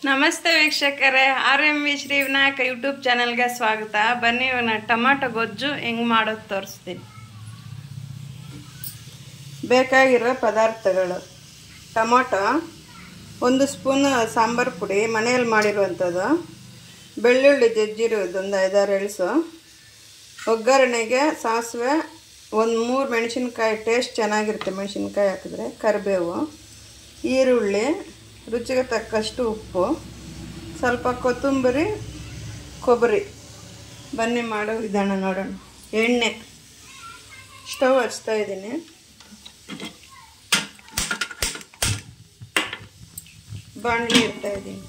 ನಮಸ್ತೆ ವೀಕ್ಷಕರೇ R M V Shri Vinayaka YouTube ಚಾನಲ್ಗೆ ಸ್ವಾಗತ ಬನ್ನಿ ನಾ ಟೊಮಾಟೊ ಗೊಜ್ಜು ಹೆಂಗೆ ಮಾಡೋದು ತೋರಿಸ್ತೀನಿ ಬೇಕಾಗಿರೋ ಪದಾರ್ಥಗಳು ಟೊಮಾಟೊ ಒಂದು ಸ್ಪೂನ್ ಸಾಂಬಾರು ಪುಡಿ ಮನೆಯಲ್ಲಿ ಮಾಡಿರುವಂಥದ್ದು ಬೆಳ್ಳುಳ್ಳಿ ಜಜ್ಜಿರೋದು ಒಂದು ಐದಾರು ಎಳ್ಸು ಒಗ್ಗರಣೆಗೆ ಸಾಸಿವೆ ಒಂದು ಮೂರು ಮೆಣಸಿನ್ಕಾಯಿ ಟೇಸ್ಟ್ ಚೆನ್ನಾಗಿರುತ್ತೆ ಮೆಣಸಿನ್ಕಾಯಿ ಹಾಕಿದ್ರೆ ಕರಿಬೇವು ಈರುಳ್ಳಿ ರುಚಿಗೆ ತಕ್ಕಷ್ಟು ಉಪ್ಪು ಸ್ವಲ್ಪ ಕೊತ್ತಂಬರಿ ಕೊಬ್ಬರಿ ಬನ್ನಿ ಮಾಡೋ ವಿಧಾನ ನೋಡೋಣ ಎಣ್ಣೆ ಸ್ಟವ್ ಹಚ್ತಾ ಇದ್ದೀನಿ ಬಾಣಲಿ ಇಡ್ತಾ ಇದ್ದೀನಿ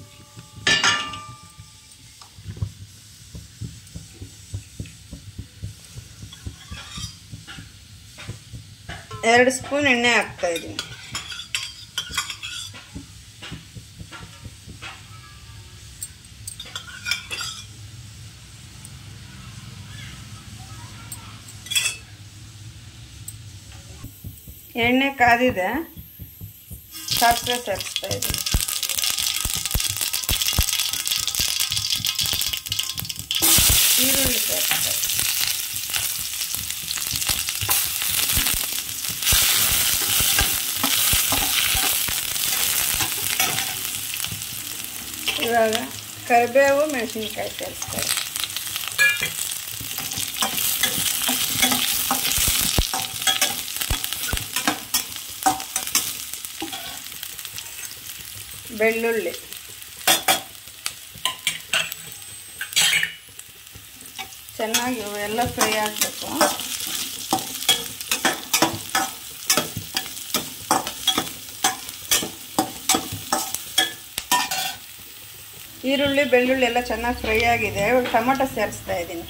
ಎರಡು ಸ್ಪೂನ್ ಎಣ್ಣೆ ಹಾಕ್ತಾ ಇದ್ದೀನಿ ಎಣ್ಣೆ ಕಾದಿದೆ ಸಾಸಿವೆ ಸೇರಿಸ್ತಾ ಇದ್ದೀನಿ ಈರುಳ್ಳಿ ಸೇರಿಸ್ತಾ ಇದ್ದೀನಿ ಇವಾಗ ಕರಿಬೇವು ಮೆಣಸಿನ್ಕಾಯಿ ಸೇರಿಸ್ತಾ ಇದ್ದೀನಿ ಬೆಳ್ಳುಳ್ಳಿ ಚೆನ್ನಾಗಿ ಇವೆಲ್ಲ ಫ್ರೈ ಆಗಬೇಕು ಈರುಳ್ಳಿ ಬೆಳ್ಳುಳ್ಳಿ ಎಲ್ಲ ಚೆನ್ನಾಗಿ ಫ್ರೈ ಆಗಿದೆ ಇವಾಗ ಟೊಮೊಟೊ ಸೇರಿಸ್ತಾ ಇದ್ದೀನಿ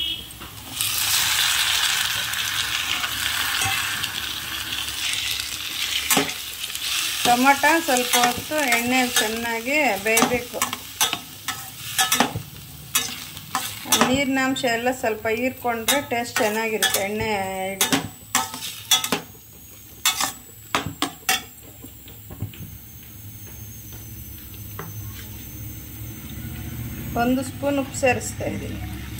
ಟೊಮೊಟೊ ಸ್ವಲ್ಪ ಹೊತ್ತು ಎಣ್ಣೆಯಲ್ಲಿ ಚೆನ್ನಾಗಿ ಬೇಯಬೇಕು ನೀರಿನ ಅಂಶ ಎಲ್ಲ ಸ್ವಲ್ಪ ಹೀರ್ಕೊಂಡ್ರೆ ಟೇಸ್ಟ್ ಚೆನ್ನಾಗಿರುತ್ತೆ ಎಣ್ಣೆ ಹಿಡಿದು ಒಂದು ಸ್ಪೂನ್ ಉಪ್ಪು ಸೇರಿಸ್ತಾ ಇದ್ದೀನಿ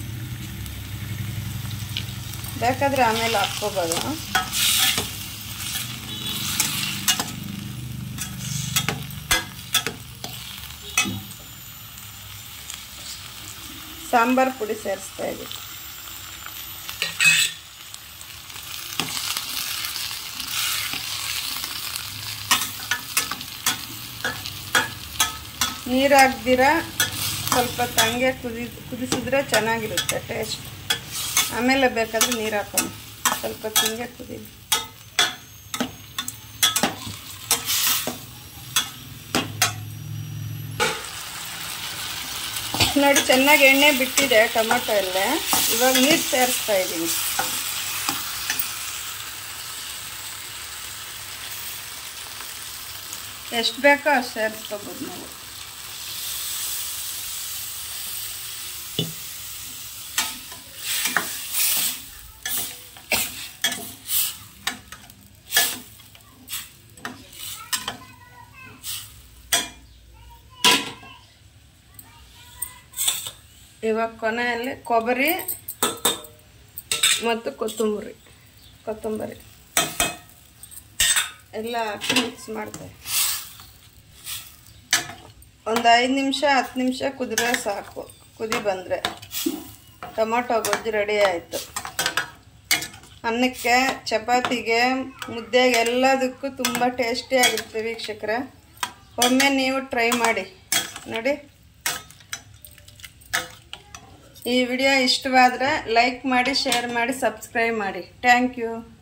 ಬೇಕಾದರೆ ಆಮೇಲೆ ಹಾಕ್ಕೋಬೋದು ಸಾಂಬಾರು ಪುಡಿ ಸೇರಿಸ್ತಾ ಇದ್ದೀನಿ ನೀರು ಹಾಕ್ದಿರ ಸ್ವಲ್ಪ ತಂಗೆ ಕುದಿ ಕುದಿಸಿದ್ರೆ ಚೆನ್ನಾಗಿರುತ್ತೆ ಟೇಸ್ಟ್ ಆಮೇಲೆ ಬೇಕಾದ್ರೆ ನೀರು ಹಾಕೋಣ ಸ್ವಲ್ಪ ತಂಗೆ ಕುದಿ ನೋಡಿ ಚೆನ್ನಾಗಿ ಎಣ್ಣೆ ಬಿಟ್ಟಿದೆ ಟೊಮೊಟೊ ಎಲ್ಲ ಇವಾಗ ನೀರು ಸೇರಿಸ್ತಾ ಇದ್ದೀನಿ ಎಷ್ಟು ಬೇಕೋ ಅಷ್ಟು ಸೇರಿಸ್ಕೋಬೋದು ನಾವು ಇವಾಗ ಕೊನೆಯಲ್ಲಿ ಕೊಬ್ಬರಿ ಮತ್ತು ಕೊತ್ತಂಬರಿ ಕೊತ್ತಂಬರಿ ಎಲ್ಲ ಹಾಕಿ ಮಿಕ್ಸ್ ಮಾಡ್ತಾರೆ ಒಂದು ಐದು ನಿಮಿಷ ಹತ್ತು ನಿಮಿಷ ಕುದಿದ್ರೆ ಸಾಕು ಕುದಿ ಬಂದರೆ ಟೊಮೊಟೊ ಗೊಜ್ಜು ರೆಡಿ ಆಯಿತು ಅನ್ನಕ್ಕೆ ಚಪಾತಿಗೆ ಮುದ್ದೆಗೆ ಎಲ್ಲದಕ್ಕೂ ತುಂಬ ಟೇಸ್ಟಿಯಾಗಿರುತ್ತೆ ವೀಕ್ಷಕರೇ ಒಮ್ಮೆ ನೀವು ಟ್ರೈ ಮಾಡಿ ನೋಡಿ ಈ ವಿಡಿಯೋ ಇಷ್ಟವಾದರೆ ಲೈಕ್ ಮಾಡಿ ಶೇರ್ ಮಾಡಿ ಸಬ್ಸ್ಕ್ರೈಬ್ ಮಾಡಿ ಥ್ಯಾಂಕ್ ಯು